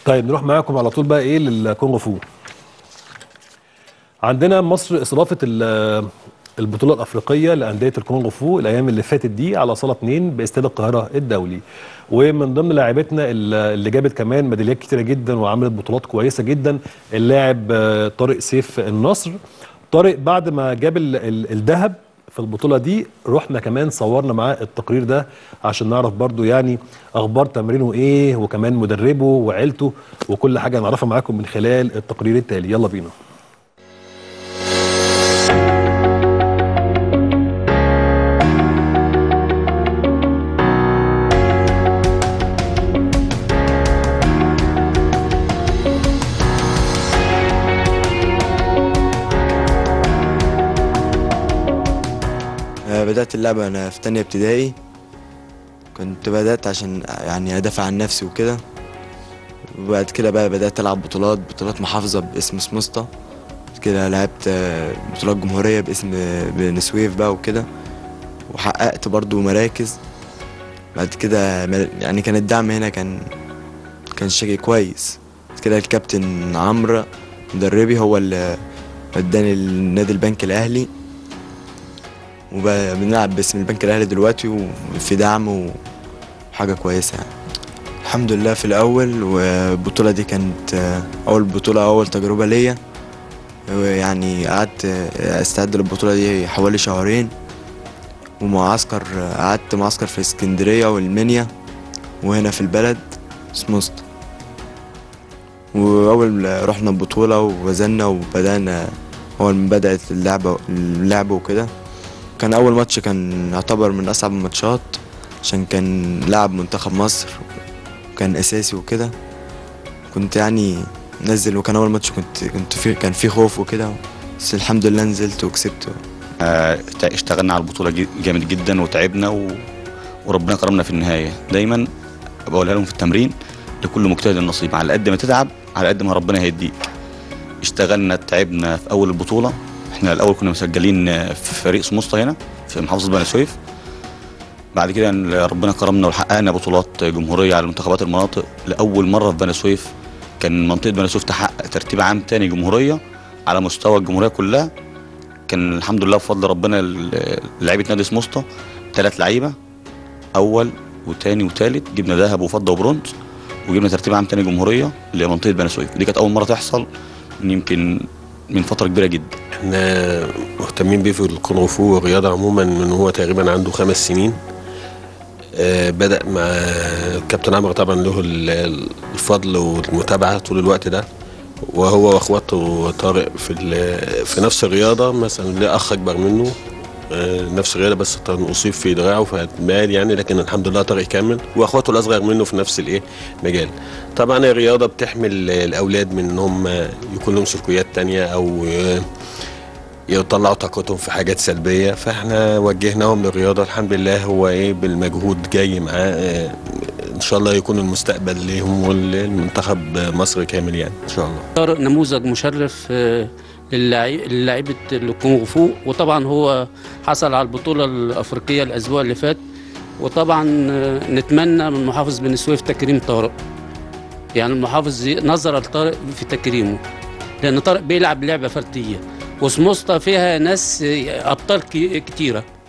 طيب نروح معاكم على طول بقى ايه للكونغ فو عندنا مصر استضافت ال- البطوله الافريقيه لانديه الكونغ فو الايام اللي فاتت دي على صاله 2 باستاد القاهره الدولي ومن ضمن لاعبتنا ال- اللي جابت كمان ميداليات كتيره جدا وعملت بطولات كويسه جدا اللاعب آه، طارق سيف النصر طارق بعد ما جاب ال- ال- الذهب في البطوله دي رحنا كمان صورنا معاه التقرير ده عشان نعرف برضو يعني اخبار تمرينه ايه وكمان مدربه وعيلته وكل حاجه نعرفها معاكم من خلال التقرير التالي يلا بينا آه، بدأت اللعبة أنا في تانية ابتدائي كنت بدأت عشان يعني أدافع عن نفسي وكده وبعد كده بقى بدأت ألعب بطولات بطولات محافظة باسم سموستا بعد كده لعبت آه، بطولات جمهورية باسم بني سويف بقى وكده وحققت برضو مراكز بعد كده مر- يعني كان الدعم هنا كان كان شيء كويس بعد كده الكابتن عمرو مدربي هو اللي وداني النادي البنك الأهلي وبنلعب باسم البنك الاهلي دلوقتي وفي دعم وحاجه كويسه يعني الحمد لله في الاول والبطوله دي كانت آه، اول بطوله اول تجربه ليا يعني قعدت آه، استعد للبطوله دي حوالي شهرين ومعسكر آه، قعدت معسكر في اسكندريه والمنيا وهنا في البلد سموست واول رحنا البطوله ووزنا وبدانا اول ما بدات اللعبه اللعب وكده كان اول ماتش كان يعتبر من اصعب الماتشات عشان كان لاعب منتخب مصر كان اساسي وكده كنت يعني نزل وكان اول ماتش كنت كنت في كان في خوف وكده بس الحمد لله نزلت وكسبت آه، اشتغلنا على البطولة جي- جامد جدا وتعبنا و... وربنا كرمنا في النهاية دايما بقولها لهم في التمرين لكل مجتهد نصيب على قد ما تتعب على قد ما ربنا هيديك اشتغلنا تعبنا في أول البطولة احنا الأول كنا مسجلين آه، في فريق سموسطة هنا في محافظة بني سويف بعد كده ربنا كرمنا وحققنا بطولات جمهورية على منتخبات المناطق لأول مرة في بني سويف كان منطقة بني سويف تحقق ترتيب عام تاني جمهورية على مستوى الجمهورية كلها كان الحمد لله بفضل ربنا ال- لعيبه نادي سموسطه ثلاث لعيبه اول وتاني وتالت جبنا ذهب وفضه وبرونز وجبنا ترتيب عام تاني جمهوريه لمنطقه بني سويف دي كانت اول مره تحصل من يمكن من فتره كبيره جدا احنا مهتمين بيه في الكونغ فو والرياضة عموما من هو تقريبا عنده خمس سنين آه، بدأ مع الكابتن عمرو طبعا له ال- الفضل والمتابعة طول الوقت ده وهو واخواته طارق في ال- في نفس الرياضة مثلا ليه أخ أكبر منه آه، نفس الرياضة بس كان أصيب في دراعه فمال يعني لكن الحمد لله طارق كامل واخواته الأصغر منه في نفس الإيه مجال طبعا الرياضة بتحمل الأولاد من إن هم يكون لهم سلوكيات تانية أو آه، يطلعوا طاقتهم في حاجات سلبيه فاحنا وجهناهم للرياضه الحمد لله هو ايه بالمجهود جاي معاه آه، ان شاء الله يكون المستقبل ليهم وللمنتخب مصر كامل يعني ان شاء الله طارق نموذج مشرف آه، للاعي- للاعيبه الكونغ فو وطبعا هو حصل على البطوله الافريقيه الاسبوع اللي فات وطبعا آه، نتمنى من محافظ بني سويف تكريم طارق يعني المحافظ ي- نظر لطارق في تكريمه لان طارق بيلعب لعبه فرديه وسموسطه فيها ناس آه، ابطال كي- كتيره